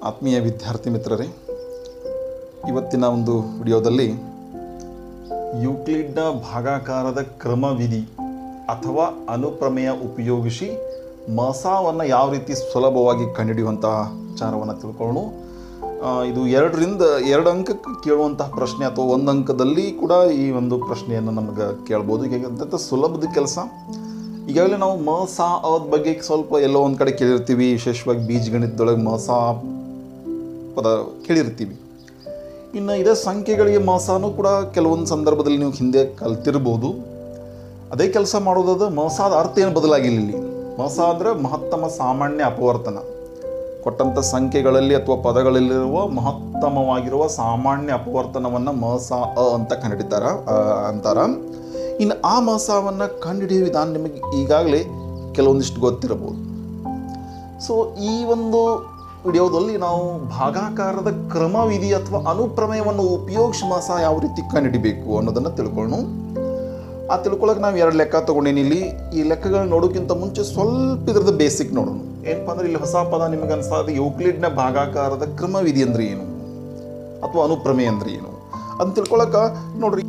ಆತ್ಮೀಯ ವಿದ್ಯಾರ್ಥಿ ಮಿತ್ರರೇ ಇವತ್ತಿನ ಒಂದು ವಿಡಿಯೋದಲ್ಲಿ ಯೂಕ್ಲಿಡ್ನ ಭಾಗಾಕಾರದ ಕ್ರಮವಿಧಿ ಅಥವಾ ಅನುಪ್ರಮೇಯ ಉಪಯೋಗಿಸಿ ಮಸಾವನ್ನು ಯಾವ ರೀತಿ ಸುಲಭವಾಗಿ ಕಂಡುಹಿಡಿಯುವಂತಹ ವಿಚಾರವನ್ನು ತಿಳ್ಕೊಳ್ಳೋಣ ಆ, ಇದು ಎರಡರಿಂದ ಎರಡು ಅಂಕಕ್ಕೆ ಕೇಳುವಂತಹ ಪ್ರಶ್ನೆ ಅಥವಾ ಒಂದು ಅಂಕದಲ್ಲಿ ಕೂಡ ಈ ಒಂದು ಪ್ರಶ್ನೆಯನ್ನು ನಮಗೆ ಕೇಳ್ಬೋದು ಹೀಗಾಗಿ ಅತ್ಯಂತ ಸುಲಭದ ಕೆಲಸ ಈಗಾಗಲೇ ನಾವು ಮ ಸಾ ಅದ ಬಗ್ಗೆ ಸ್ವಲ್ಪ ಎಲ್ಲೋ ಒಂದು ಕಡೆ ಕೇಳಿರ್ತೀವಿ ವಿಶೇಷವಾಗಿ ಬೀಜಗಣಿತದೊಳಗೆ ಮ ಸಾ ಪದ ಕೇಳಿರ್ತೀವಿ ಇನ್ನು ಇದೇ ಸಂಖ್ಯೆಗಳಿಗೆ ಮಸಾನು ಕೂಡ ಕೆಲವೊಂದು ಸಂದರ್ಭದಲ್ಲಿ ನೀವು ಹಿಂದೆ ಕಲ್ತಿರ್ಬೋದು ಅದೇ ಕೆಲಸ ಮಾಡೋದಾದ ಮಸಾದ ಅರ್ಥ ಏನು ಬದಲಾಗಿಲ್ಲ ಇಲ್ಲಿ ಮಸ ಅಂದರೆ ಮಹತ್ತಮ ಸಾಮಾನ್ಯ ಅಪವರ್ತನ ಕೊಟ್ಟಂಥ ಸಂಖ್ಯೆಗಳಲ್ಲಿ ಅಥವಾ ಪದಗಳಲ್ಲಿರುವ ಮಹತ್ತಮವಾಗಿರುವ ಸಾಮಾನ್ಯ ಅಪವರ್ತನವನ್ನು ಮಸ ಅ ಅಂತ ಕಂಡುಹಿಡಿತಾರ ಆ, ಅಂತಾರ ಇನ್ನು ಆ ಮಸಾವನ್ನು ಕಂಡುಹಿಡಿಯುವ ವಿಧಾನ ನಿಮಗೆ ಈಗಾಗಲೇ ಕೆಲವೊಂದಿಷ್ಟು ಗೊತ್ತಿರಬಹುದು ಸೊ ಈ ಒಂದು ವಿಡಿಯೋದಲ್ಲಿ ನಾವು ಭಾಗಾಕಾರದ ಕ್ರಮವಿಧಿ ಅಥವಾ ಅನುಪ್ರಮೇಯವನ್ನು ಉಪಯೋಗಿಸಿ ಮಾಸ ಯಾವ ರೀತಿ ಕಂಡುಹಿಡಿಬೇಕು ಅನ್ನೋದನ್ನು ತಿಳ್ಕೊಳ್ಳೋಣ ಆ ತಿಳ್ಕೊಳಕ್ಕೆ ನಾವು ಎರಡು ಲೆಕ್ಕ ತೊಗೊಂಡೇನಿ ಇಲ್ಲಿ ಈ ಲೆಕ್ಕಗಳನ್ನ ನೋಡೋಕ್ಕಿಂತ ಮುಂಚೆ ಸ್ವಲ್ಪ ಇದ್ರದ್ದು ಬೇಸಿಕ್ ನೋಡೋಣ ಏನಪ್ಪ ಅಂದ್ರೆ ಇಲ್ಲಿ ಹೊಸ ಪದ ನಿಮಗೆ ಅನ್ಸಾದ ಯೂಕ್ಲಿಡ್ನ ಭಾಗಾಕಾರದ ಕ್ರಮವಿಧಿ ಅಂದ್ರೆ ಏನು ಅಥವಾ ಅನುಪ್ರಮೇಯ ಅಂದ್ರೆ ಏನು ಅಂತ ತಿಳ್ಕೊಳಕ ನೋಡ್ರಿ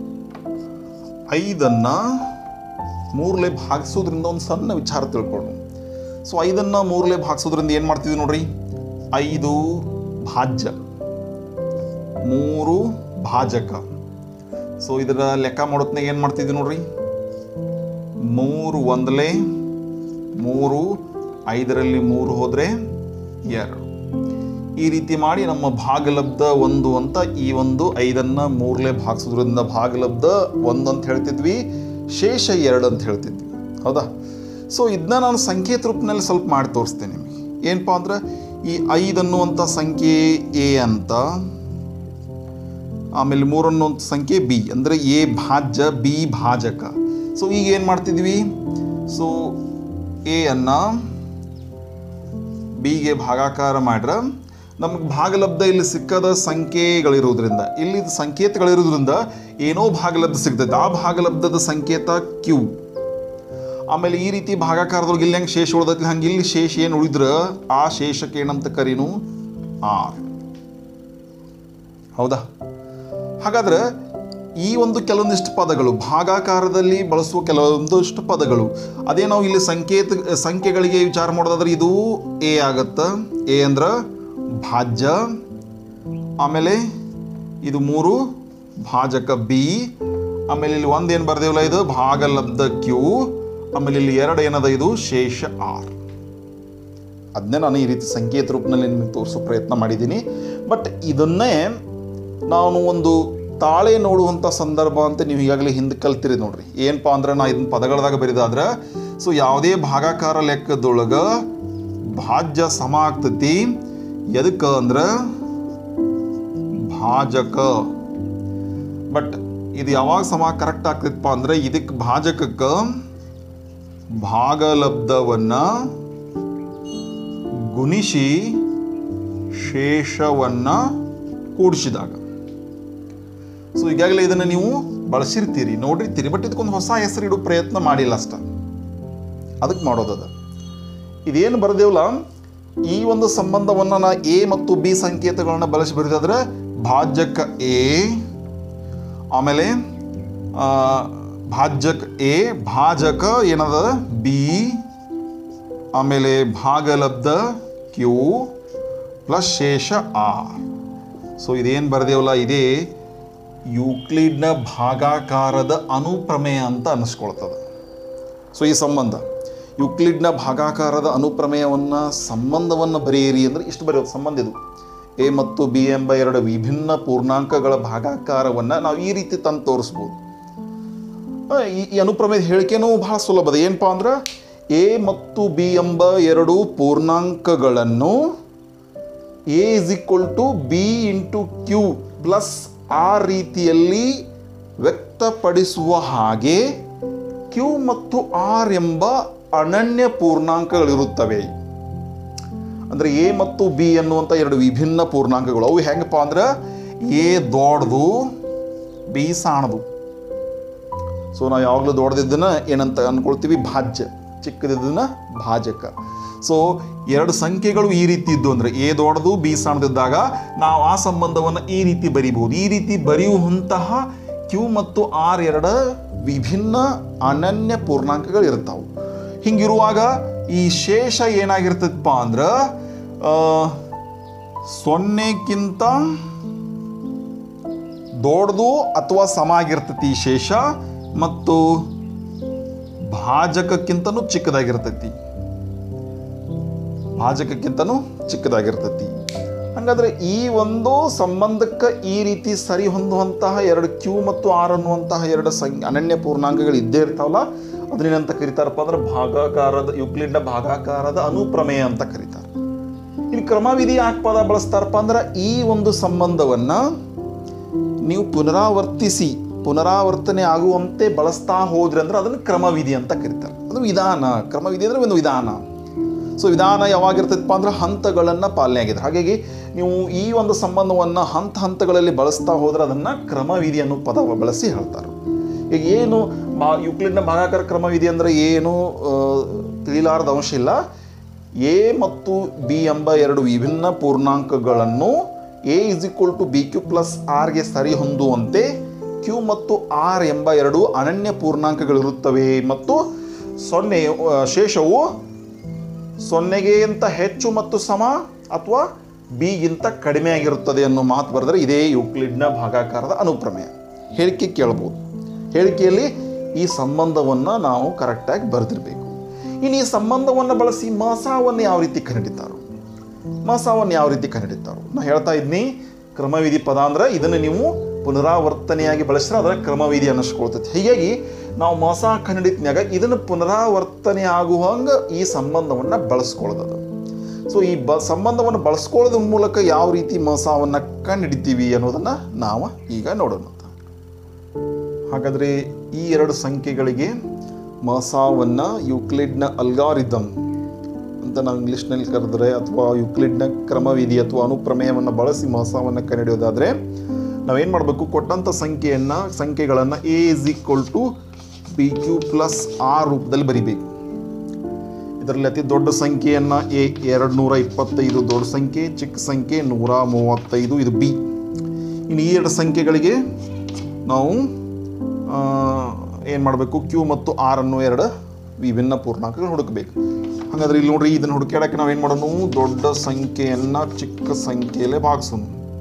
ಐದನ್ನ ಮೂರ್ಲೆ ಭಾಗಿಸೋದ್ರಿಂದ ಒಂದು ಸಣ್ಣ ವಿಚಾರ ತಿಳ್ಕೊಳ್ಳೋಣ ಸೊ ಐದನ್ನು ಮೂರಲೆ ಭಾಗಿಸೋದ್ರಿಂದ ಏನು ಮಾಡ್ತಿದ್ವಿ ನೋಡ್ರಿ ಐದು ಭಾಜ್ಯ ಮೂರು ಭಾಜಕ ಸೊ ಇದರ ಲೆಕ್ಕ ಮಾಡೋತ್ನಾಗ ಏನು ಮಾಡ್ತಿದ್ವಿ ನೋಡ್ರಿ ಮೂರು ಒಂದಲೇ ಮೂರು ಐದರಲ್ಲಿ ಮೂರು ಹೋದರೆ ಎರಡು ಈ ರೀತಿ ಮಾಡಿ ನಮ್ಮ ಭಾಗಲಬ್ಧ ಒಂದು ಅಂತ ಈ ಒಂದು ಐದನ್ನು ಮೂರಲೆ ಭಾಗಿಸೋದ್ರಿಂದ ಭಾಗಲಬ್ಧ ಒಂದು ಅಂತ ಹೇಳ್ತಿದ್ವಿ ಶೇಷ ಎರಡು ಅಂತ ಹೇಳ್ತಿದ್ವಿ ಹೌದಾ ಸೊ ಇದನ್ನ ನಾನು ಸಂಕೇತ ರೂಪದಲ್ಲಿ ಸ್ವಲ್ಪ ಮಾಡಿ ತೋರಿಸ್ತೇನೆ ನಿಮಗೆ ಏನಪ್ಪ ಅಂದ್ರೆ ಈ ಐದು ಅನ್ನುವಂಥ ಸಂಖ್ಯೆ ಎ ಅಂತ ಆಮೇಲೆ ಮೂರು ಅನ್ನುವಂಥ ಸಂಖ್ಯೆ ಬಿ ಅಂದರೆ ಎ ಭಾಜ್ಯ ಬಿ ಭಾಜಕ ಸೊ ಈಗ ಏನು ಮಾಡ್ತಿದ್ವಿ ಸೊ ಎ ಅನ್ನ ಬಿಗೆ ಭಾಗಾಕಾರ ಮಾಡ್ರೆ ನಮಗೆ ಭಾಗಲಬ್ಧ ಇಲ್ಲಿ ಸಿಕ್ಕದ ಸಂಖ್ಯೆಗಳಿರೋದ್ರಿಂದ ಇಲ್ಲಿ ಸಂಕೇತಗಳಿರೋದ್ರಿಂದ ಏನೋ ಭಾಗಲಬ್ಧ ಸಿಗ್ತದೆ ಆ ಭಾಗಲಬ್ಧದ ಸಂಕೇತ ಕ್ಯೂ ಆಮೇಲೆ ಈ ರೀತಿ ಭಾಗಾಕಾರದೊಳಗೆ ಇಲ್ಲಿ ಹೆಂಗೆ ಶೇಷ ಉಳ್ದೈತಿ ಹಂಗೆ ಇಲ್ಲಿ ಶೇಷ ಏನು ಉಳಿದ್ರ ಆ ಶೇಷಕ್ಕೆ ಏನಂತ ಕರೀನು ಆರ್ ಹೌದಾ ಹಾಗಾದ್ರೆ ಈ ಒಂದು ಕೆಲವೊಂದಿಷ್ಟು ಪದಗಳು ಭಾಗಾಕಾರದಲ್ಲಿ ಬಳಸುವ ಕೆಲವೊಂದಿಷ್ಟು ಪದಗಳು ಅದೇ ನಾವು ಇಲ್ಲಿ ಸಂಕೇತ ಸಂಖ್ಯೆಗಳಿಗೆ ವಿಚಾರ ಮಾಡೋದಾದ್ರೆ ಇದು ಎ ಆಗತ್ತ ಎ ಅಂದ್ರೆ ಭಾಜ್ಯ ಆಮೇಲೆ ಇದು ಮೂರು ಭಾಜಕ ಬಿ ಆಮೇಲೆ ಇಲ್ಲಿ ಒಂದು ಏನು ಬರ್ದೇವಲ್ಲ ಇದು ಭಾಗಲಬ್ಧ ಕ್ಯೂ ಆಮೇಲೆ ಇಲ್ಲಿ ಎರಡು ಏನದ ಇದು ಶೇಷ ಆರ್ ಅದನ್ನೇ ನಾನು ಈ ರೀತಿ ಸಂಕೇತ ರೂಪದಲ್ಲಿ ನಿಮಗೆ ತೋರಿಸೋ ಪ್ರಯತ್ನ ಮಾಡಿದ್ದೀನಿ ಬಟ್ ಇದನ್ನೇ ನಾನು ಒಂದು ತಾಳೆ ನೋಡುವಂಥ ಸಂದರ್ಭ ಅಂತ ನೀವು ಈಗಾಗಲೇ ಹಿಂದೆ ಕಲ್ತಿರಿ ನೋಡ್ರಿ ಏನಪ್ಪ ಅಂದ್ರೆ ನಾ ಇದನ್ನ ಪದಗಳದಾಗ ಬರಿದಾದ್ರೆ ಸೊ ಯಾವುದೇ ಭಾಗಾಕಾರ ಲೆಕ್ಕದೊಳಗೆ ಭಾಜ್ಯ ಸಮ ಆಗ್ತತಿ ಎದಕ್ಕೆ ಅಂದ್ರೆ ಭಾಜಕ ಬಟ್ ಇದು ಯಾವಾಗ ಸಮ ಕರೆಕ್ಟ್ ಆಗ್ತೈತಪ್ಪ ಅಂದ್ರೆ ಇದಕ್ಕೆ ಭಾಜಕಕ್ಕೆ ಭಾಗಲಬ್ಧವನ್ನ ಗುಣಿಸಿ ಶೇಷವನ್ನ ಕೂಡಿಸಿದಾಗ ಸೊ ಈಗಾಗಲೇ ಇದನ್ನು ನೀವು ಬಳಸಿರ್ತೀರಿ ನೋಡಿರ್ತೀರಿ ಬಟ್ ಇದಕ್ಕೊಂದು ಹೊಸ ಹೆಸರು ಇಡೋ ಪ್ರಯತ್ನ ಮಾಡಿಲ್ಲ ಅಷ್ಟ ಅದಕ್ಕೆ ಮಾಡೋದದ ಇದೇನು ಬರೆದೇವಲ್ಲ ಈ ಒಂದು ಸಂಬಂಧವನ್ನು ನಾ ಎ ಮತ್ತು ಬಿ ಸಂಕೇತಗಳನ್ನ ಬಳಸಿ ಬರೆದಾದ್ರೆ ಭಾಜ್ಯಕ ಎ ಆಮೇಲೆ ಆ, ಭಾಜ್ಯಕ ಎ ಭಾಜಕ ಏನದ ಬಿ ಆಮೇಲೆ ಭಾಗಲಬ್ಧ ಕ್ಯೂ ಪ್ಲಸ್ ಶೇಷ ಆರ್ ಸೊ ಇದೇನು ಬರೆದೇವಲ್ಲ ಇದೇ ಯೂಕ್ಲಿಡ್ನ ಭಾಗಾಕಾರದ ಅನುಪ್ರಮೇಯ ಅಂತ ಅನ್ನಿಸ್ಕೊಳ್ತದೆ ಸೊ ಈ ಸಂಬಂಧ ಯುಕ್ಲಿಡ್ನ ಭಾಗಾಕಾರದ ಅನುಪ್ರಮೇಯವನ್ನು ಸಂಬಂಧವನ್ನು ಬರೆಯಿರಿ ಅಂದರೆ ಇಷ್ಟು ಬರೆಯೋದು ಸಂಬಂಧ ಇದು ಎ ಮತ್ತು ಬಿ ಎಂಬ ಎರಡು ವಿಭಿನ್ನ ಪೂರ್ಣಾಂಕಗಳ ಭಾಗಾಕಾರವನ್ನು ನಾವು ಈ ರೀತಿ ತಂದು ತೋರಿಸ್ಬೋದು ಆ, ಈ ಈ ಅನುಪ್ರಮೇಯದ ಹೇಳಿಕೆನೂ ಬಹಳ ಸುಲಭದ ಏನಪ್ಪ ಅಂದ್ರೆ ಎ ಮತ್ತು ಬಿ ಎಂಬ ಎರಡು ಪೂರ್ಣಾಂಕಗಳನ್ನು A is equal to B into Q plus ಆ ರೀತಿಯಲ್ಲಿ ವ್ಯಕ್ತಪಡಿಸುವ ಹಾಗೆ ಕ್ಯೂ ಮತ್ತು ಆರ್ ಎಂಬ ಅನನ್ಯ ಪೂರ್ಣಾಂಕಗಳಿರುತ್ತವೆ ಅಂದರೆ ಎ ಮತ್ತು ಬಿ ಅನ್ನುವಂಥ ಎರಡು ವಿಭಿನ್ನ ಪೂರ್ಣಾಂಕಗಳು ಅವು ಹೆಂಗಪ್ಪ ಅಂದ್ರೆ ಎ ದೊಡ್ಡದು ಬಿ ಸಾಣದು ಸೊ ನಾವು ಯಾವಾಗಲೂ ದೊಡ್ಡದಿದ್ದನ್ನ ಏನಂತ ಅನ್ಕೊಳ್ತೀವಿ ಭಾಜ್ಯ ಚಿಕ್ಕದಿದ್ದನ್ನ ಭಾಜಕ ಸೊ ಎರಡು ಸಂಖ್ಯೆಗಳು ಈ ರೀತಿ ಇದ್ದು ಅಂದರೆ ಎ ದೊಡ್ಡದು ಬಿ ಸಣ್ಣದಿದ್ದಾಗ ನಾವು ಆ ಸಂಬಂಧವನ್ನು ಈ ರೀತಿ ಬರಿಬಹುದು ಈ ರೀತಿ ಬರೆಯುವಂತಹ ಕ್ಯೂ ಮತ್ತು ಆರ್ ಎರಡ ವಿಭಿನ್ನ ಅನನ್ಯ ಪೂರ್ಣಾಂಕಗಳು ಇರ್ತಾವೆ ಹಿಂಗಿರುವಾಗ ಈ ಶೇಷ ಏನಾಗಿರ್ತದಪ್ಪ ಅಂದ್ರೆ ಆ, ಸೊನ್ನೆಕ್ಕಿಂತ ದೊಡ್ಡದು ಅಥವಾ ಸಮ ಆಗಿರ್ತೈತಿ ಈ ಶೇಷ ಮತ್ತು ಭಾಜಕಕ್ಕಿಂತನೂ ಚಿಕ್ಕದಾಗಿರ್ತೈತಿ ಭಾಜಕಕ್ಕಿಂತನೂ ಚಿಕ್ಕದಾಗಿರ್ತೈತಿ ಹಾಗಾದ್ರೆ ಈ ಒಂದು ಸಂಬಂಧಕ್ಕೆ ಈ ರೀತಿ ಸರಿ ಹೊಂದುವಂತಹ ಎರಡು ಕ್ಯೂ ಮತ್ತು ಆರ್ ಅನ್ನುವಂತಹ ಎರಡು ಸಂ ಅನನ್ಯ ಪೂರ್ಣಾಂಕಗಳು ಇದ್ದೇ ಇರ್ತಾವಲ್ಲ ಅದನ್ನೇನಂತ ಕರೀತಾರಪ್ಪ ಅಂದ್ರೆ ಭಾಗಾಕಾರದ ಯುಕ್ಲಿಡ್ನ ಭಾಗಾಕಾರದ ಅನುಪ್ರಮೇಯ ಅಂತ ಕರೀತಾರೆ ಇಲ್ಲಿ ಕ್ರಮವಿಧಿ ಯಾಕೆ ಪದ ಬಳಸ್ತಾರಪ್ಪ ಅಂದ್ರೆ ಈ ಒಂದು ಸಂಬಂಧವನ್ನ ನೀವು ಪುನರಾವರ್ತಿಸಿ ಪುನರಾವರ್ತನೆ ಆಗುವಂತೆ ಬಳಸ್ತಾ ಹೋದ್ರಿ ಅಂದ್ರೆ ಅದನ್ನು ಕ್ರಮವಿಧಿ ಅಂತ ಕರೀತಾರೆ ಅದು ವಿಧಾನ ಕ್ರಮವಿಧಿ ಅಂದ್ರೆ ಒಂದು ವಿಧಾನ ಸೊ ವಿಧಾನ ಯಾವಾಗಿರ್ತೈತಪ್ಪ ಅಂದ್ರೆ ಹಂತಗಳನ್ನು ಪಾಲನೆ ಆಗಿದೆ ಹಾಗಾಗಿ ನೀವು ಈ ಒಂದು ಸಂಬಂಧವನ್ನು ಹಂತ ಹಂತಗಳಲ್ಲಿ ಬಳಸ್ತಾ ಹೋದ್ರೆ ಅದನ್ನು ಕ್ರಮವಿಧಿ ಅನ್ನೋ ಪದ ಬಳಸಿ ಹೇಳ್ತಾರೆ ಈಗ ಏನು ಮಾ ಯುಕ್ಲಿಡ್ನ ಭಾಗಾಕಾರ ಕ್ರಮವಿಧಿ ಅಂದರೆ ಏನು ಆ, ತಿಳಿಲಾರದ ಅಂಶ ಇಲ್ಲ ಎ ಮತ್ತು ಬಿ ಎಂಬ ಎರಡು ವಿಭಿನ್ನ ಪೂರ್ಣಾಂಕಗಳನ್ನು A is equal to B Q plus ಆರ್ಗೆ ಸರಿ ಹೊಂದುವಂತೆ ಕ್ಯೂ ಮತ್ತು ಆರ್ ಎಂಬ ಎರಡು ಅನನ್ಯ ಪೂರ್ಣಾಂಕಗಳಿರುತ್ತವೆ ಮತ್ತು ಸೊನ್ನೆ ಆ, ಶೇಷವು ಸೊನ್ನೆಗಿಂತ ಹೆಚ್ಚು ಮತ್ತು ಸಮ ಅಥವಾ ಬಿಗಿಂತ ಕಡಿಮೆ ಆಗಿರುತ್ತದೆ ಅನ್ನೋ ಮಾತು ಬರೆದರೆ ಇದೇ ಯುಕ್ಲಿಡ್ನ ಭಾಗಾಕಾರದ ಅನುಪ್ರಮೇಯ ಹೇಳಿಕೆ ಕೇಳ್ಬೋದು ಹೇಳಿಕೆಯಲ್ಲಿ ಈ ಸಂಬಂಧವನ್ನು ನಾವು ಕರೆಕ್ಟಾಗಿ ಬರೆದಿರಬೇಕು ಇನ್ನು ಈ ಸಂಬಂಧವನ್ನು ಬಳಸಿ ಮಸಾವನ್ನು ಯಾವ ರೀತಿ ಕಂಡುಹಿಡಿತಾರೋ ಮಸಾವನ್ನು ಯಾವ ರೀತಿ ಕಂಡುಹಿಡಿತಾರೋ ನಾ ಹೇಳ್ತಾ ಇದ್ನಿ ಕ್ರಮವಿಧಿ ಪದ ಅಂದ್ರೆ ಇದನ್ನು ನೀವು ಪುನರಾವರ್ತನೆಯಾಗಿ ಬಳಸಿದ್ರೆ ಅದರ ಕ್ರಮವಿಧಿ ಅನ್ನಿಸ್ಕೊಳ್ತೈತಿ ಹೀಗಾಗಿ ನಾವು ಮಸ ಕಂಡುಹಿಡಿದ್ಮ್ಯಾಗ ಇದನ್ನು ಪುನರಾವರ್ತನೆ ಆಗುವಂಗೆ ಈ ಸಂಬಂಧವನ್ನು ಬಳಸ್ಕೊಳ್ಳೋದು ಸೊ ಈ ಬ ಸಂಬಂಧವನ್ನು ಬಳಸ್ಕೊಳ್ಳೋದ್ರ ಮೂಲಕ ಯಾವ ರೀತಿ ಮಸಾವನ್ನು ಕಂಡುಹಿಡಿತೀವಿ ಅನ್ನೋದನ್ನು ನಾವು ಈಗ ನೋಡೋಣ ಹಾಗಾದರೆ ಈ ಎರಡು ಸಂಖ್ಯೆಗಳಿಗೆ ಮಸಾವನ್ನು ಯುಕ್ಲಿಡ್ನ ಅಲ್ಗಾರಿದಮ್ ಅಂತ ನಾವು ಇಂಗ್ಲೀಷ್ನಲ್ಲಿ ಕರೆದ್ರೆ ಅಥವಾ ಯುಕ್ಲಿಡ್ನ ಕ್ರಮವಿಧಿ ಅಥವಾ ಅನುಪ್ರಮೇಯವನ್ನು ಬಳಸಿ ಮಸಾವನ್ನು ಕಂಡುಹಿಡಿಯೋದಾದರೆ ನಾವೇನು ಮಾಡಬೇಕು ಕೊಟ್ಟಂಥ ಸಂಖ್ಯೆಯನ್ನು ಸಂಖ್ಯೆಗಳನ್ನು A is equal to B Q plus R ರೂಪದಲ್ಲಿ ಬರಿಬೇಕು ಇದರಲ್ಲಿ ಅತಿ ದೊಡ್ಡ ಸಂಖ್ಯೆಯನ್ನು ಎ ಎರಡು ನೂರ ಇಪ್ಪತ್ತೈದು ದೊಡ್ಡ ಸಂಖ್ಯೆ ಚಿಕ್ಕ ಸಂಖ್ಯೆ ನೂರ ಮೂವತ್ತೈದು ಇದು ಬಿ ಇನ್ನು ಈ ಎರಡು ಸಂಖ್ಯೆಗಳಿಗೆ ನಾವು ಏನು ಮಾಡಬೇಕು ಕ್ಯೂ ಮತ್ತು ಆರ್ ಅನ್ನೋ ಎರಡು ವಿಭಿನ್ನ ಪೂರ್ಣಾಂಕಗಳು ಹುಡುಕಬೇಕು ಹಾಗಾದ್ರೆ ಇಲ್ಲಿ ನೋಡ್ರಿ ಇದನ್ನು ಹುಡುಕಾಡಕ್ಕೆ ನಾವು ಏನು ಮಾಡೋಣ ದೊಡ್ಡ ಸಂಖ್ಯೆಯನ್ನು ಚಿಕ್ಕ ಸಂಖ್ಯೆಯಲ್ಲೇ ಭಾಗಿಸೋಣ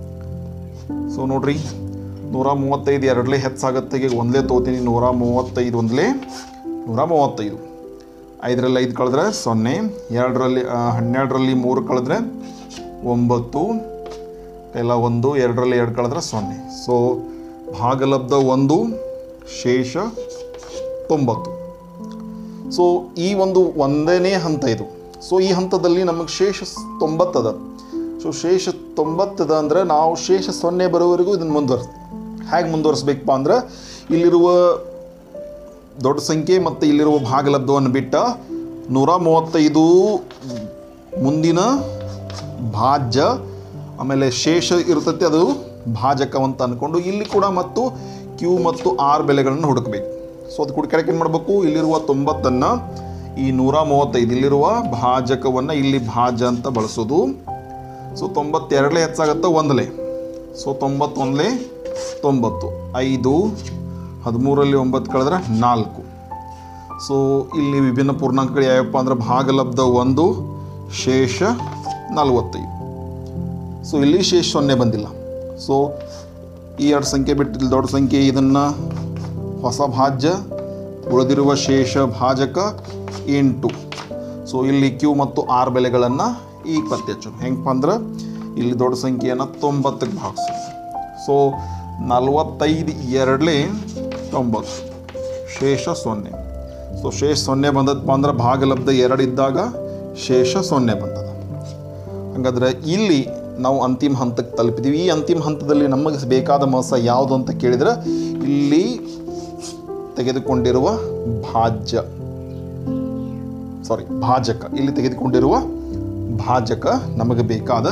ಸೊ ನೋಡ್ರಿ ನೂರ ಮೂವತ್ತೈದು ಎರಡಲೇ ಹೆಚ್ಚಾಗತ್ತೆ ಈಗ ಒಂದಲೇ ತೋತೀನಿ ನೂರ ಮೂವತ್ತೈದು ಒಂದಲೇ ನೂರ ಮೂವತ್ತೈದು ಐದರಲ್ಲಿ ಐದು ಕಳೆದ್ರೆ ಸೊನ್ನೆ ಎರಡರಲ್ಲಿ ಆ, ಹನ್ನೆರಡರಲ್ಲಿ ಮೂರು ಕಳೆದ್ರೆ ಒಂಬತ್ತು ಎಲ್ಲ ಒಂದು ಎರಡರಲ್ಲಿ ಎರಡು ಕಳೆದ್ರೆ ಸೊನ್ನೆ ಸೊ ಭಾಗಲಬ್ಧ ಒಂದು ಶೇಷ ತೊಂಬತ್ತು ಸೊ ಈ ಒಂದು ಒಂದನೇ ಹಂತ ಇದು ಸೊ ಈ ಹಂತದಲ್ಲಿ ನಮಗೆ ಶೇಷ ಸ್- ತೊಂಬತ್ತದ ಸೊ ಶೇಷ ತೊಂಬತ್ತದ ಅಂದರೆ ನಾವು ಶೇಷ ಸೊನ್ನೆ ಬರೋವರೆಗೂ ಇದನ್ನು ಮುಂದುವರ್ಸ್ ಹೇಗೆ ಮುಂದುವರಿಸ್ಬೇಕಪ್ಪ ಅಂದ್ರೆ ಇಲ್ಲಿರುವ ದೊಡ್ಡ ಸಂಖ್ಯೆ ಮತ್ತು ಇಲ್ಲಿರುವ ಭಾಗಲಬ್ಧವನ್ನು ಬಿಟ್ಟ ನೂರ ಮೂವತ್ತೈದು ಮುಂದಿನ ಭಾಜ್ಯ ಆಮೇಲೆ ಶೇಷ ಇರ್ತೈತೆ ಅದು ಭಾಜಕವಂತ ಅಂದ್ಕೊಂಡು ಇಲ್ಲಿ ಕೂಡ ಮತ್ತು ಕ್ಯೂ ಮತ್ತು ಆರ್ ಬೆಲೆಗಳನ್ನು ಹುಡುಕಬೇಕು ಸೊ ಅದು ಹುಡುಕಾಡಕ್ಕೆ ಏನು ಮಾಡಬೇಕು ಇಲ್ಲಿರುವ ತೊಂಬತ್ತನ್ನು ಈ ನೂರ ಮೂವತ್ತೈದು ಇಲ್ಲಿರುವ ಭಾಜಕವನ್ನು ಇಲ್ಲಿ ಭಾಜ ಅಂತ ಬಳಸೋದು ಸೊ ತೊಂಬತ್ತೆರಡಲೇ ಹೆಚ್ಚಾಗತ್ತೆ ಒಂದಲೇ ಸೊ ತೊಂಬತ್ತೊಂದಲೇ ತೊಂಬತ್ತು ಐದು ಹದಿಮೂರಲ್ಲಿ ಒಂಬತ್ತು ಕಳೆದ್ರೆ ನಾಲ್ಕು ಸೊ ಇಲ್ಲಿ ವಿಭಿನ್ನ ಪೂರ್ಣಾಂಕಗಳು ಯಾವಪ್ಪ ಅಂದ್ರೆ ಭಾಗಲಬ್ಧ ಒಂದು ಶೇಷ ನಲವತ್ತೈದು ಸೊ ಇಲ್ಲಿ ಶೇಷ ಸೊನ್ನೆ ಬಂದಿಲ್ಲ ಸೊ ಈ ಎರಡು ಸಂಖ್ಯೆ ಬಿಟ್ಟು ಇಲ್ಲಿ ದೊಡ್ಡ ಸಂಖ್ಯೆ ಇದನ್ನು ಹೊಸ ಭಾಜ್ಯ ಉಳಿದಿರುವ ಶೇಷ ಭಾಜಕ ಎಂಟು ಸೊ ಇಲ್ಲಿ ಕ್ಯೂ ಮತ್ತು ಆರ್ ಬೆಲೆಗಳನ್ನು ಈಗ ಪತ್ತೆ ಹಚ್ಚೋಣ ಹೆಂಗಪ್ಪ ಅಂದ್ರೆ ಇಲ್ಲಿ ದೊಡ್ಡ ಸಂಖ್ಯೆಯನ್ನು ತೊಂಬತ್ತಕ್ಕೆ ಭಾಗಿಸು ಸೊ ನಲವತ್ತೈದು ಎರಡಲೇ ತೊಂಬತ್ತು ಶೇಷ ಸೊನ್ನೆ ಸೊ ಶೇಷ ಸೊನ್ನೆ ಬಂದದಪ್ಪ ಅಂದ್ರೆ ಭಾಗಲಬ್ಧ ಎರಡು ಇದ್ದಾಗ ಶೇಷ ಸೊನ್ನೆ ಬಂದದ ಹಾಗಾದ್ರೆ ಇಲ್ಲಿ ನಾವು ಅಂತಿಮ ಹಂತಕ್ಕೆ ತಲುಪಿದ್ದೀವಿ ಈ ಅಂತಿಮ ಹಂತದಲ್ಲಿ ನಮಗೆ ಬೇಕಾದ ಮೋಸ ಯಾವುದು ಅಂತ ಕೇಳಿದ್ರೆ ಇಲ್ಲಿ ತೆಗೆದುಕೊಂಡಿರುವ ಭಾಜ್ಯ ಸಾರಿ ಭಾಜಕ ಇಲ್ಲಿ ತೆಗೆದುಕೊಂಡಿರುವ ಭಾಜಕ ನಮಗೆ ಬೇಕಾದ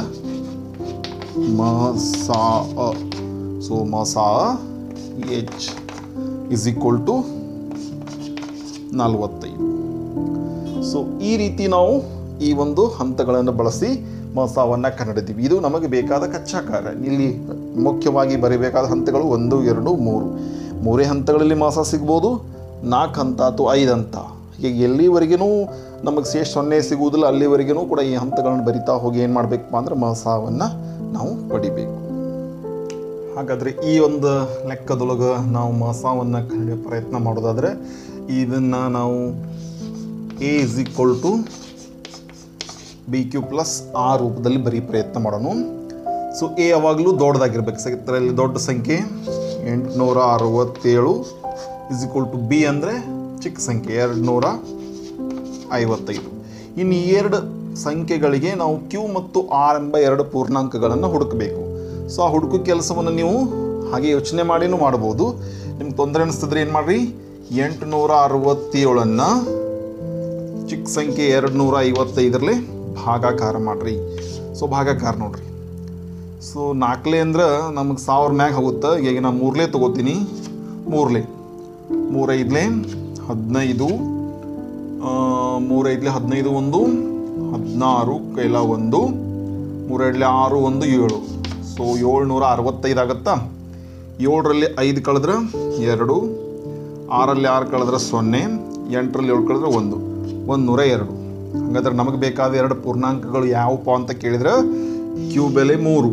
ಮಸಾ ಸೊ ಮಸಾ ಎಚ್ ಇಸ್ ಈಕ್ವಲ್ ಟು ನಲವತ್ತೈದು ಸೊ ಈ ರೀತಿ ನಾವು ಈ ಒಂದು ಹಂತಗಳನ್ನು ಬಳಸಿ ಮಸಾವನ್ನು ಕಂಡುಹಿಡಿದೀವಿ ಇದು ನಮಗೆ ಬೇಕಾದ ಕಚ್ಚಾ ಕಾರ್ಯ ಇಲ್ಲಿ ಮುಖ್ಯವಾಗಿ ಬರೀಬೇಕಾದ ಹಂತಗಳು ಒಂದು ಎರಡು ಮೂರು ಮೂರೇ ಹಂತಗಳಲ್ಲಿ ಮಾಸ ಸಿಗ್ಬೋದು ನಾಲ್ಕು ಹಂತ ಅಥವಾ ಐದು ಹಂತ ಈಗ ಎಲ್ಲಿವರೆಗೂ ನಮಗೆ ಶೇಷ ಸೊನ್ನೆ ಸಿಗುವುದಿಲ್ಲ ಅಲ್ಲಿವರೆಗೂ ಕೂಡ ಈ ಹಂತಗಳನ್ನು ಬರಿತಾ ಹೋಗಿ ಏನು ಮಾಡಬೇಕಪ್ಪ ಅಂದ್ರೆ ಮಸಾವನ್ನು ನಾವು ಪಡಿಬೇಕು ಹಾಗಾದರೆ ಈ ಒಂದು ಲೆಕ್ಕದೊಳಗೆ ನಾವು ಮಸಾವನ್ನು ಕಂಡು ಪ್ರಯತ್ನ ಮಾಡೋದಾದರೆ ಇದನ್ನು ನಾವು A is equal to B Q plus ಆ ರೂಪದಲ್ಲಿ ಬರೀ ಪ್ರಯತ್ನ ಮಾಡೋಣ ಸೊ ಎ ಯಾವಾಗಲೂ ದೊಡ್ಡದಾಗಿರ್ಬೇಕು ಸ- ಇದರಲ್ಲಿ ದೊಡ್ಡ ಸಂಖ್ಯೆ ಎಂಟುನೂರ ಅರವತ್ತೇಳು ಇಸ್ ಈಕ್ವಲ್ ಟು ಬಿ ಅಂದರೆ ಚಿಕ್ಕ ಸಂಖ್ಯೆ ಎರಡು ನೂರ ಐವತ್ತೈದು ಇನ್ನು ಈ ಎರಡು ಸಂಖ್ಯೆಗಳಿಗೆ ನಾವು ಕ್ಯೂ ಮತ್ತು ಆರ್ ಎಂಬ ಎರಡು ಪೂರ್ಣಾಂಕಗಳನ್ನು ಹುಡುಕಬೇಕು ಸೊ ಆ ಹುಡುಕು ಕೆಲಸವನ್ನು ನೀವು ಹಾಗೆ ಯೋಚನೆ ಮಾಡಿನೂ ಮಾಡ್ಬೋದು ನಿಮ್ಗೆ ತೊಂದರೆ ಅನಿಸ್ತದ್ರೆ ಏನು ಮಾಡಿರಿ ಎಂಟುನೂರ ಅರವತ್ತೇಳನ್ನು ಚಿಕ್ಕ ಸಂಖ್ಯೆ ಎರಡು ನೂರ ಐವತ್ತೈದರಲ್ಲಿ ಭಾಗಾಕಾರ ಮಾಡಿರಿ ಸೊ ಭಾಗಾಕಾರ ನೋಡ್ರಿ ಸೊ ನಾಲ್ಕಲೆ ಅಂದ್ರೆ ನಮಗೆ ಸಾವಿರ ಮ್ಯಾಗ ಹೋಗುತ್ತೆ ಈಗ ನಾ ಮೂರಲೇ ತೊಗೋತೀನಿ ಮೂರಲೆ ಮೂರೈದಲೆ ಹದಿನೈದು ಆ, ಮೂರೈದಲೆ ಹದಿನೈದು ಒಂದು ಹದಿನಾರು ಕೈಲ ಒಂದು ಮೂರೈದಲೆ ಆರು ಒಂದು ಏಳು ಸೊ ಏಳ್ನೂರ ಅರವತ್ತೈದು ಆಗತ್ತಾ ಏಳರಲ್ಲಿ ಐದು ಕಳೆದ್ರೆ ಎರಡು ಆರಲ್ಲಿ ಆರು ಕಳೆದ್ರೆ ಸೊನ್ನೆ ಎಂಟರಲ್ಲಿ ಏಳು ಕಳೆದ್ರೆ ಒಂದು ಒಂದು ನೂರ ಎರಡು ಹಾಗಾದ್ರೆ ನಮಗೆ ಬೇಕಾದ ಎರಡು ಪೂರ್ಣಾಂಕಗಳು ಯಾವಪ್ಪ ಅಂತ ಕೇಳಿದ್ರೆ ಕ್ಯೂ ಬೆಲೆ ಮೂರು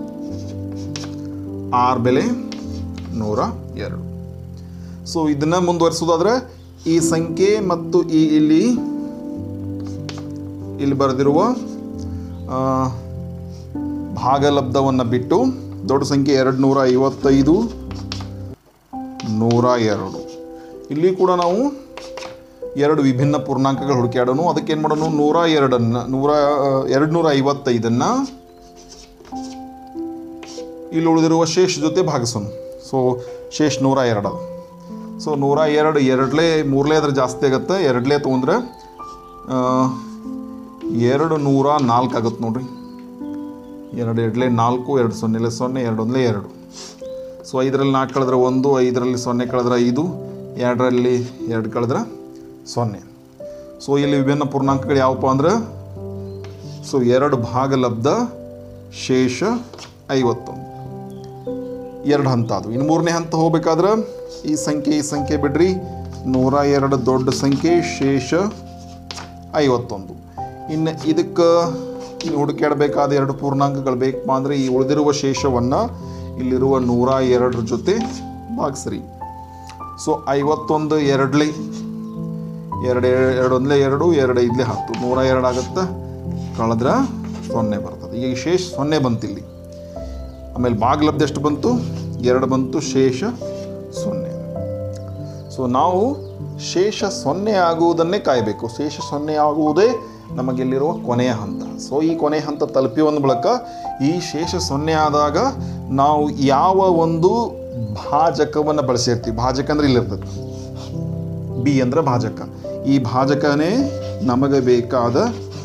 ಆರ್ ಬೆಲೆ ನೂರ ಎರಡು ಸೊ ಇದನ್ನು ಮುಂದುವರಿಸೋದಾದ್ರೆ ಈ ಸಂಖ್ಯೆ ಮತ್ತು ಈ ಇಲ್ಲಿ ಇಲ್ಲಿ ಬರೆದಿರುವ ಆ, ಭಾಗಲಬ್ಧವನ್ನು ಬಿಟ್ಟು ದೊಡ್ಡ ಸಂಖ್ಯೆ ಎರಡು ನೂರ ಐವತ್ತೈದು ನೂರ ಎರಡು ಇಲ್ಲಿ ಕೂಡ ನಾವು ಎರಡು ವಿಭಿನ್ನ ಪೂರ್ಣಾಂಕಗಳು ಹುಡುಕ್ಯಾಡೋಣ ಅದಕ್ಕೆ ಏನು ಮಾಡೋಣ ನೂರ ಎರಡನ್ನು ನೂರ ಎರಡು ನೂರ ಐವತ್ತೈದನ್ನು ಇಲ್ಲಿ ಉಳಿದಿರುವ ಶೇಷ ಜೊತೆ ಭಾಗಿಸೋಣ ಸೊ ಶೇಷ ನೂರ ಎರಡು ಅದು ಸೊ ನೂರ ಎರಡು ಎರಡಲೇ ಮೂರಲೇ ಅದ್ರ ಜಾಸ್ತಿ ಆಗುತ್ತೆ ಎರಡಲೇ ತೊಗೊಂಡ್ರೆ ಆ, ಎರಡು ನೂರ ನಾಲ್ಕು ಆಗುತ್ತೆ ನೋಡ್ರಿ ಎರಡು ಎರಡಲೇ ನಾಲ್ಕು ಎರಡು ಸೊನ್ನೆಲೆ ಸೊನ್ನೆ ಎರಡು ಒಂದಲೇ ಎರಡು ಸೊ ಐದರಲ್ಲಿ ನಾಲ್ಕು ಕಳೆದ್ರೆ ಒಂದು ಐದರಲ್ಲಿ ಸೊನ್ನೆ ಕಳೆದ್ರೆ ಐದು ಎರಡರಲ್ಲಿ ಎರಡು ಕಳೆದ್ರೆ ಸೊನ್ನೆ ಸೊ ಇಲ್ಲಿ ವಿಭಿನ್ನ ಪೂರ್ಣಾಂಕಗಳು ಯಾವಪ್ಪ ಅಂದ್ರೆ ಸೊ ಎರಡು ಭಾಗ ಲಬ್ಧ ಶೇಷ ಐವತ್ತೊಂದು ಎರಡು ಹಂತ ಅದು ಇನ್ನು ಮೂರನೇ ಹಂತ ಹೋಗ್ಬೇಕಾದ್ರೆ ಈ ಸಂಖ್ಯೆ ಈ ಸಂಖ್ಯೆ ಬಿಡ್ರಿ ನೂರ ಎರಡು ದೊಡ್ಡ ಸಂಖ್ಯೆ ಶೇಷ ಐವತ್ತೊಂದು ಇನ್ನು ಇದಕ್ಕೆ ಇನ್ನು ಹುಡುಕಾಡಬೇಕಾದ ಎರಡು ಪೂರ್ಣಾಂಕಗಳು ಬೇಕಪ್ಪ ಅಂದರೆ ಈ ಉಳಿದಿರುವ ಶೇಷವನ್ನು ಇಲ್ಲಿರುವ ನೂರ ಎರಡರ ಜೊತೆ ಭಾಗಿಸ್ರಿ ಸೊ ಐವತ್ತೊಂದು ಎರಡ್ಲಿ ಎರಡು ಎರಡು ಒಂದಲೇ ಎರಡು ಎರಡು ಐದಲೇ ಹತ್ತು ನೂರ ಎರಡು ಆಗುತ್ತೆ ಕಳೆದ್ರೆ ಸೊನ್ನೆ ಬರ್ತದೆ ಈಗ ಈ ಶೇಷ ಸೊನ್ನೆ ಬಂತಿಲ್ಲಿ ಆಮೇಲೆ ಭಾಗಲಬ್ಧ ಎಷ್ಟು ಬಂತು ಎರಡು ಬಂತು ಶೇಷ ಸೊನ್ನೆ ಸೊ ನಾವು ಶೇಷ ಸೊನ್ನೆ ಆಗುವುದನ್ನೇ ಕಾಯಬೇಕು ಶೇಷ ಸೊನ್ನೆ ಆಗುವುದೇ ನಮಗಿಲ್ಲಿರುವ ಕೊನೆಯ ಹಂತ ಸೊ ಈ ಕೊನೆಯ ಹಂತ ತಲುಪಿ ಒಂದು ಬಳಿಕ ಈ ಶೇಷ ಸೊನ್ನೆ ಆದಾಗ ನಾವು ಯಾವ ಒಂದು ಭಾಜಕವನ್ನು ಬಳಸಿರ್ತೀವಿ ಭಾಜಕ ಅಂದ್ರೆ ಇಲ್ಲಿರ್ತದೆ ಬಿ ಅಂದ್ರೆ ಭಾಜಕ ಈ ಭಾಜಕನೇ ನಮಗೆ ಬೇಕಾದ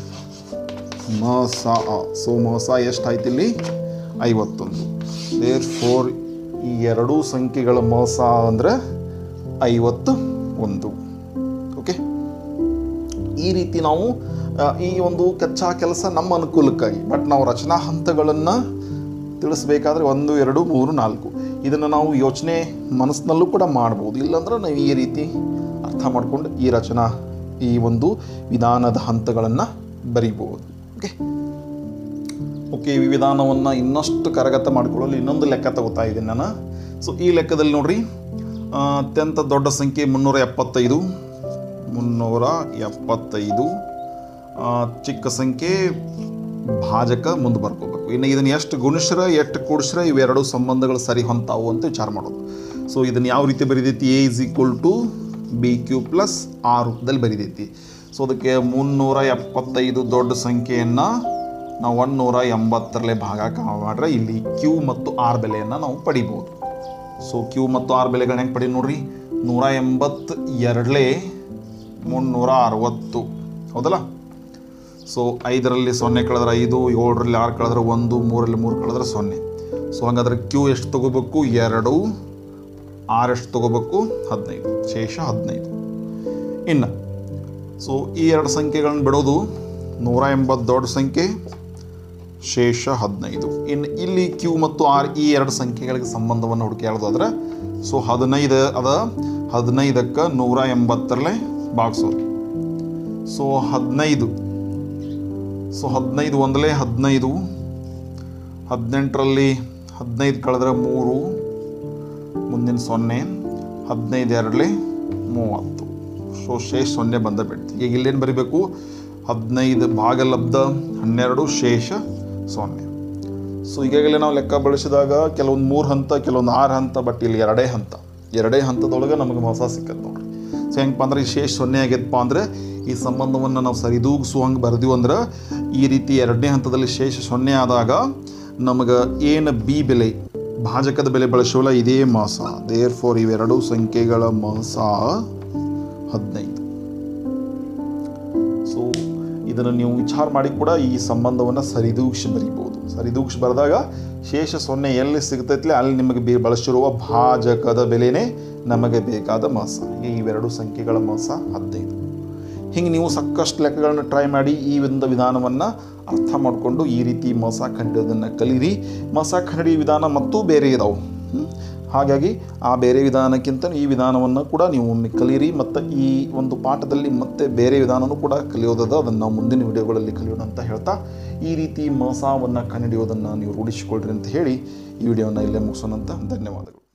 ಮಸ ಸೊ ಮಸ ಎಷ್ಟಾಯ್ತು ಇಲ್ಲಿ ಐವತ್ತೊಂದು ದೇರ್ ಫೋರ್ ಈ ಎರಡೂ ಸಂಖ್ಯೆಗಳ ಮೋಸ ಅಂದರೆ ಐವತ್ತು ಒಂದು ಓಕೆ ಈ ರೀತಿ ನಾವು ಆ, ಈ ಒಂದು ಕಚ್ಚಾ ಕೆಲಸ ನಮ್ಮ ಅನುಕೂಲಕ್ಕಾಗಿ ಬಟ್ ನಾವು ರಚನಾ ಹಂತಗಳನ್ನು ತಿಳಿಸ್ಬೇಕಾದ್ರೆ ಒಂದು ಎರಡು ಮೂರು ನಾಲ್ಕು ಇದನ್ನು ನಾವು ಯೋಚನೆ ಮನಸ್ಸಿನಲ್ಲೂ ಕೂಡ ಮಾಡ್ಬೋದು ಇಲ್ಲಾಂದ್ರೆ ನಾವು ಈ ರೀತಿ ಅರ್ಥ ಮಾಡ್ಕೊಂಡು ಈ ರಚನಾ ಈ ಒಂದು ವಿಧಾನದ ಹಂತಗಳನ್ನು ಬರಿಬೋದು ಓಕೆ ಓಕೆ ಈ ವಿಧಾನವನ್ನು ಇನ್ನಷ್ಟು ಕರಗತ ಮಾಡಿಕೊಳ್ಳಲು ಇನ್ನೊಂದು ಲೆಕ್ಕ ತಗೋತಾ ಇದ್ದೀನಿ ನಾನು ಸೊ ಈ ಲೆಕ್ಕದಲ್ಲಿ ನೋಡ್ರಿ ಆ, ಅತ್ಯಂತ ದೊಡ್ಡ ಸಂಖ್ಯೆ ಮುನ್ನೂರ ಎಪ್ಪತ್ತೈದು ಮುನ್ನೂರ ಎಪ್ಪತ್ತೈದು ಆ, ಚಿಕ್ಕ ಸಂಖ್ಯೆ ಭಾಜಕ ಮುಂದೆ ಬರ್ಕೋಬೇಕು ಇನ್ನು ಇದನ್ನು ಎಷ್ಟು ಗುಣಿಸ್ರ ಎಷ್ಟು ಕೂಡಿಸ್ರ ಇವೆರಡು ಸಂಬಂಧಗಳು ಸರಿ ಹೊಂತಾವು ಅಂತ ವಿಚಾರ ಮಾಡೋದು ಸೊ ಇದನ್ನು ಯಾವ ರೀತಿ ಬರಿದೈತಿ A is equal to B Q plus ಆ ರೂಪದಲ್ಲಿ ಬರಿದೈತಿ ಸೊ ಅದಕ್ಕೆ ಮುನ್ನೂರ ಎಪ್ಪತ್ತೈದು ದೊಡ್ಡ ಸಂಖ್ಯೆಯನ್ನು ನಾವು ಒಂದುನೂರ ಎಂಬತ್ತರಲ್ಲೇ ಭಾಗಾಕಾರ ಮಾಡ್ರೆ ಇಲ್ಲಿ ಕ್ಯೂ ಮತ್ತು ಆರ್ ಬೆಲೆಯನ್ನು ನಾವು ಪಡಿಬೋದು ಸೊ ಕ್ಯೂ ಮತ್ತು ಆರ್ ಬೆಲೆಗಳನ್ನ ಹೆಂಗೆ ಪಡಿ ನೋಡ್ರಿ ನೂರ ಎಂಬತ್ತು ಎರಡಲೇ ಮುನ್ನೂರ ಅರವತ್ತು ಹೌದಲ್ಲ ಸೊ ಐದರಲ್ಲಿ ಸೊನ್ನೆ ಕಳೆದ್ರೆ ಐದು ಏಳರಲ್ಲಿ ಆರು ಕಳೆದ್ರೆ ಒಂದು ಮೂರಲ್ಲಿ ಮೂರು ಕಳೆದ್ರೆ ಸೊನ್ನೆ ಸೊ ಹಂಗಾದ್ರೆ ಕ್ಯೂ ಎಷ್ಟು ತೊಗೋಬೇಕು ಎರಡು ಆರ್ ಎಷ್ಟು ತೊಗೋಬೇಕು ಹದಿನೈದು ಶೇಷ ಹದಿನೈದು ಇನ್ನು ಸೊ ಈ ಎರಡು ಸಂಖ್ಯೆಗಳನ್ನ ಬಿಡೋದು ನೂರ ಎಂಬತ್ತು ದೊಡ್ಡ ಸಂಖ್ಯೆ ಶೇಷ ಹದಿನೈದು ಇನ್ನು ಇಲ್ಲಿ ಕ್ಯೂ ಮತ್ತು ಆರ್ ಈ ಎರಡು ಸಂಖ್ಯೆಗಳಿಗೆ ಸಂಬಂಧವನ್ನು ಹುಡುಕಿ ಹೇಳೋದಾದ್ರೆ ಸೊ ಹದಿನೈದು ಅದ ಹದಿನೈದಕ್ಕೆ ನೂರ ಎಂಬತ್ತರಲ್ಲೇ ಭಾಗಿಸೋದು ಸೊ ಹದಿನೈದು ಸೊ ಹದಿನೈದು ಒಂದಲೇ ಹದಿನೈದು ಹದಿನೆಂಟರಲ್ಲಿ ಹದಿನೈದು ಕಳೆದ್ರೆ ಮೂರು ಮುಂದಿನ ಸೊನ್ನೆ ಹದಿನೈದು ಎರಡಲೇ ಮೂವತ್ತು ಸೊ ಶೇಷ ಸೊನ್ನೆ ಬಂದ ಬಿಡ್ತು ಈಗ ಇಲ್ಲೇನು ಬರೀಬೇಕು ಹದಿನೈದು ಭಾಗಲಬ್ಧ ಹನ್ನೆರಡು ಶೇಷ ಸೊನ್ನೆ ಸೊ ಈಗಾಗಲೇ ನಾವು ಲೆಕ್ಕ ಬಳಸಿದಾಗ ಕೆಲವೊಂದು ಮೂರು ಹಂತ ಕೆಲವೊಂದು ಆರು ಹಂತ ಬಟ್ ಇಲ್ಲಿ ಎರಡೇ ಹಂತ ಎರಡೇ ಹಂತದೊಳಗೆ ನಮಗೆ ಹೊಸ ಸಿಕ್ಕತ್ತೆ ನೋಡ್ರಿ ಸೊ ಹೆಂಗಪ್ಪ ಅಂದ್ರೆ ಈ ಶೇಷ ಸೊನ್ನೆ ಆಗೈತಪ್ಪ ಅಂದ್ರೆ ಈ ಸಂಬಂಧವನ್ನು ನಾವು ಸರಿದೂಗಿಸುವಂಗೆ ಬರೆದಿವು ಅಂದ್ರೆ ಈ ರೀತಿ ಎರಡನೇ ಹಂತದಲ್ಲಿ ಶೇಷ ಸೊನ್ನೆ ಆದಾಗ ನಮಗೆ ಏನು ಬಿ ಬೆಲೆ ಭಾಜಕದ ಬೆಲೆ ಬಳಸೋಲ್ಲ ಇದೇ ಮಾಸ ದೇರ್ ಫಾರ್ ಇವೆರಡು ಸಂಖ್ಯೆಗಳ ಮಾಸ ಹದಿನೈದು ಸೊ ಇದನ್ನು ನೀವು ವಿಚಾರ ಮಾಡಿ ಕೂಡ ಈ ಸಂಬಂಧವನ್ನು ಸರಿದೂಗಿಸಿ ಬರಿಬೋದು ಸರಿದೂಗಿಸಿ ಬರೆದಾಗ ಶೇಷ ಸೊನ್ನೆ ಎಲ್ಲಿ ಸಿಗ್ತೈತ್ಲೆ ಅಲ್ಲಿ ನಿಮಗೆ ಬೇ ಬಳಸಿರುವ ಭಾಜಕದ ಬೆಲೆನೇ ನಮಗೆ ಬೇಕಾದ ಮಾಸ ಈ ಇವೆರಡು ಸಂಖ್ಯೆಗಳ ಮಾಸ ಹದಿನೈದು ಹಿಂಗೆ ನೀವು ಸಾಕಷ್ಟು ಲೆಕ್ಕಗಳನ್ನ ಟ್ರೈ ಮಾಡಿ ಈ ಒಂದು ವಿಧಾನವನ್ನು ಅರ್ಥ ಮಾಡಿಕೊಂಡು ಈ ರೀತಿ ಮೋಸ ಕಂಡಿದ್ದನ್ನು ಕಲೀರಿ ಮೋಸ ಕಂಡಿ ವಿಧಾನ ಮತ್ತೂ ಬೇರೆ ಇದಾವೆ ಹ್ಮ್? ಹಾಗಾಗಿ ಆ ಬೇರೆ ವಿಧಾನಕ್ಕಿಂತ ಈ ವಿಧಾನವನ್ನು ಕೂಡ ನೀವು ಒಮ್ಮೆ ಕಲೀರಿ ಮತ್ತು ಈ ಒಂದು ಪಾಠದಲ್ಲಿ ಮತ್ತೆ ಬೇರೆ ವಿಧಾನನೂ ಕೂಡ ಕಲಿಯೋದದ ಅದನ್ನು ನಾವು ಮುಂದಿನ ವಿಡಿಯೋಗಳಲ್ಲಿ ಕಲಿಯೋಣ ಅಂತ ಹೇಳ್ತಾ ಈ ರೀತಿ ಮೋಸವನ್ನು ಕಂಡುಹಿಡಿಯೋದನ್ನು ನೀವು ರೂಢಿಸಿಕೊಳ್ಳ್ರಿ ಅಂತ ಹೇಳಿ ಈ ವಿಡಿಯೋನ ಇಲ್ಲೇ ಮುಗಿಸೋಣ ಅಂತ ಧನ್ಯವಾದಗಳು